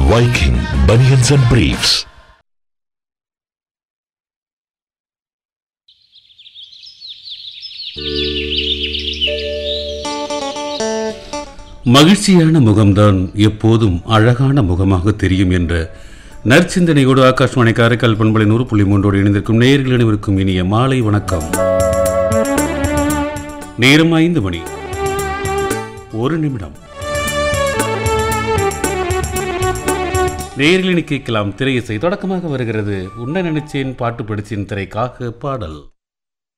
Viking Bunions and Briefs. மகிழ்ச்சியான முகம்தான் எப்போதும் அழகான முகமாக தெரியும் என்ற நற்சிந்தனையோடு ஆகாஷ்வாணி காரைக்கால் பண்பலை நூறு புள்ளி மூன்றோடு இணைந்திருக்கும் நேயர்கள் அனைவருக்கும் இனிய மாலை வணக்கம் நேரம் ஐந்து மணி ஒரு நிமிடம் நேயர்களினி கேட்கலாம் திரையிசை தொடக்கமாக வருகிறது உன்ன நினைச்சேன் பாட்டு படிச்சேன் திரைக்காக பாடல்